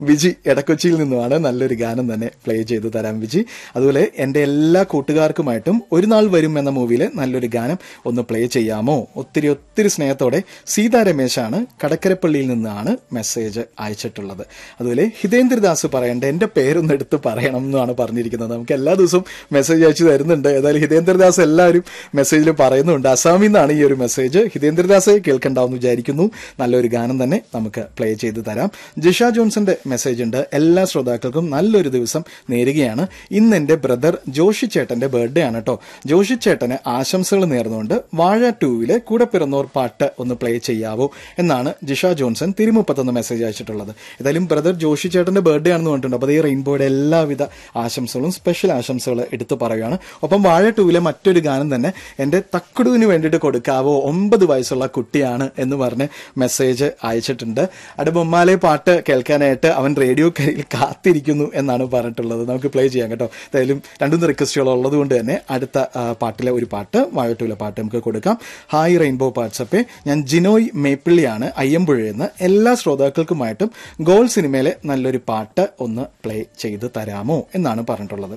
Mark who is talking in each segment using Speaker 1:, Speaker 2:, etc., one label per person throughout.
Speaker 1: വിജി എടക്കൊച്ചിയിൽ നിന്നുമാണ് നല്ലൊരു ഗാനം തന്നെ പ്ലേ ചെയ്ത് തരാം വിജി അതുപോലെ എന്റെ എല്ലാ കൂട്ടുകാർക്കുമായിട്ടും ഒരു നാൾ വരും എന്ന മൂവിയിലെ നല്ലൊരു ഗാനം ഒന്ന് പ്ലേ ചെയ്യാമോ ഒത്തിരി ഒത്തിരി സ്നേഹത്തോടെ സീതാ രമേശാണ് കടക്കരപ്പള്ളിയിൽ നിന്നാണ് മെസ്സേജ് അയച്ചിട്ടുള്ളത് അതുപോലെ ഹിതേന്ദ്രദാസ് പറയേണ്ട എന്റെ പേരൊന്ന് എടുത്ത് പറയണം എന്നാണ് പറഞ്ഞിരിക്കുന്നത് നമുക്ക് എല്ലാ ദിവസവും മെസ്സേജ് അയച്ചു തരുന്നുണ്ട് ഏതായാലും ഹിതേന്ദ്രദാസ് എല്ലാവരും മെസ്സേജിൽ പറയുന്നുണ്ട് അസാമിൽ നിന്നാണ് ഈ ഒരു മെസ്സേജ് ഹിതേന്ദ്രദാസെ കേൾക്കണ്ടാവെന്ന് വിചാരിക്കുന്നു നല്ലൊരു ഗാനം തന്നെ നമുക്ക് പ്ലേ ചെയ്ത് തരാം ജിഷ ജോൺസന്റെ മെസ്സേജ് ഉണ്ട് എല്ലാ ശ്രോതാക്കൾക്കും നല്ലൊരു ദിവസം നേരുകയാണ് ഇന്ന് എന്റെ ബ്രദർ ജോഷി ചേട്ടന്റെ ബർത്ത്ഡേ ആണ് കേട്ടോ ജോഷി ചേട്ടന് ആശംസകൾ നേർന്നുകൊണ്ട് വാഴ ടൂവിലെ കൂടെ പിറന്നോർ പാട്ട് ഒന്ന് പ്ലേ ചെയ്യാവോ എന്നാണ് ജിഷ ജോൺസൺ തിരുമുപ്പത്തൊന്ന് മെസ്സേജ് അയച്ചിട്ടുള്ളത് ഏതായാലും ബ്രദർ ജോഷി ചേട്ടന്റെ ബർത്ത്ഡേ ആണെന്ന് പറഞ്ഞിട്ടുണ്ട് അപ്പോൾ ഈ റെയിൻബോയുടെ എല്ലാവിധ ആശംസകളും സ്പെഷ്യൽ ആശംസകൾ എടുത്തു പറയുകയാണ് ഒപ്പം വാഴ ടൂവിലെ മറ്റൊരു ഗാനം തന്നെ എന്റെ തക്കുടുവിന് വേണ്ടിയിട്ട് കൊടുക്കാവോ ഒമ്പത് വയസ്സുള്ള കുട്ടിയാണ് എന്ന് പറഞ്ഞ് മെസ്സേജ് അയച്ചിട്ടുണ്ട് അവിടെ ബൊമ്മാലെ പാട്ട് കേൾക്കാനായിട്ട് അവൻ റേഡിയോ കയ്യിൽ കാത്തിരിക്കുന്നു എന്നാണ് പറഞ്ഞിട്ടുള്ളത് നമുക്ക് പ്ലേ ചെയ്യാം കേട്ടോ എന്തായാലും രണ്ടുമൂന്ന് റിക്വസ്റ്റുകൾ ഉള്ളത് കൊണ്ട് തന്നെ അടുത്ത ആ, പാട്ടിലെ ഒരു പാട്ട് വാഴട്ടൂലെ പാട്ട് നമുക്ക് കൊടുക്കാം ഹായ് റെയിൻബോ പാട്സപ്പെ ഞാൻ ജിനോയ് മേപ്പിള്ളിയാണ് അയ്യമ്പുഴയിൽ നിന്ന് എല്ലാ ശ്രോതാക്കൾക്കുമായിട്ടും ഗോൾ സിനിമയിലെ നല്ലൊരു പാട്ട് ഒന്ന് പ്ലേ ചെയ്ത് തരാമോ എന്നാണ് പറഞ്ഞിട്ടുള്ളത്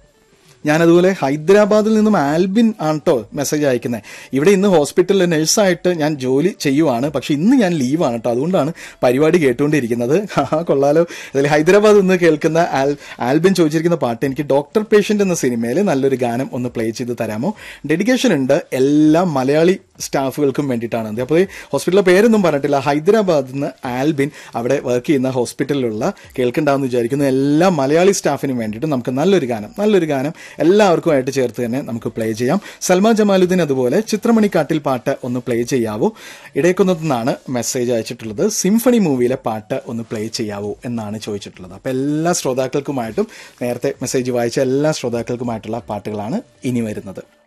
Speaker 1: ഞാനതുപോലെ ഹൈദരാബാദിൽ നിന്നും ആൽബിൻ ആണ് കേട്ടോ മെസ്സേജ് അയക്കുന്നത് ഇവിടെ ഇന്ന് ഹോസ്പിറ്റലിൽ നഴ്സായിട്ട് ഞാൻ ജോലി ചെയ്യുവാണ് പക്ഷെ ഇന്ന് ഞാൻ ലീവാണ് കേട്ടോ അതുകൊണ്ടാണ് പരിപാടി കേട്ടുകൊണ്ടിരിക്കുന്നത് ആ കൊള്ളാലോ അതിൽ ഹൈദരാബാദ് നിന്ന് കേൾക്കുന്ന ആൽ ആൽബിൻ ചോദിച്ചിരിക്കുന്ന പാട്ട് എനിക്ക് ഡോക്ടർ പേഷ്യന്റ് എന്ന സിനിമയിൽ നല്ലൊരു ഗാനം ഒന്ന് പ്ലേ ചെയ്ത് തരാമോ ഡെഡിക്കേഷൻ ഉണ്ട് എല്ലാ മലയാളി സ്റ്റാഫുകൾക്കും വേണ്ടിയിട്ടാണ് അത് അപ്പോൾ ഈ ഹോസ്പിറ്റലിലെ പേരൊന്നും പറഞ്ഞിട്ടില്ല ഹൈദരാബാദിൽ നിന്ന് ആൽബിൻ അവിടെ വർക്ക് ചെയ്യുന്ന ഹോസ്പിറ്റലിലുള്ള കേൾക്കണ്ടാവെന്ന് വിചാരിക്കുന്നു എല്ലാ മലയാളി സ്റ്റാഫിനും വേണ്ടിയിട്ട് നമുക്ക് നല്ലൊരു ഗാനം നല്ലൊരു ഗാനം എല്ലാവർക്കുമായിട്ട് ചേർത്ത് തന്നെ നമുക്ക് പ്ലേ ചെയ്യാം സൽമാ ജമാലുദ്ദീൻ അതുപോലെ ചിത്രമണിക്കാട്ടിൽ പാട്ട് ഒന്ന് പ്ലേ ചെയ്യാവോ ഇടയക്കുന്നത്തു നിന്നാണ് മെസ്സേജ് അയച്ചിട്ടുള്ളത് സിംഫണി മൂവിയിലെ പാട്ട് ഒന്ന് പ്ലേ ചെയ്യാവോ എന്നാണ് ചോദിച്ചിട്ടുള്ളത് അപ്പോൾ എല്ലാ ശ്രോതാക്കൾക്കുമായിട്ടും നേരത്തെ മെസ്സേജ് വായിച്ച എല്ലാ ശ്രോതാക്കൾക്കുമായിട്ടുള്ള പാട്ടുകളാണ് ഇനി വരുന്നത്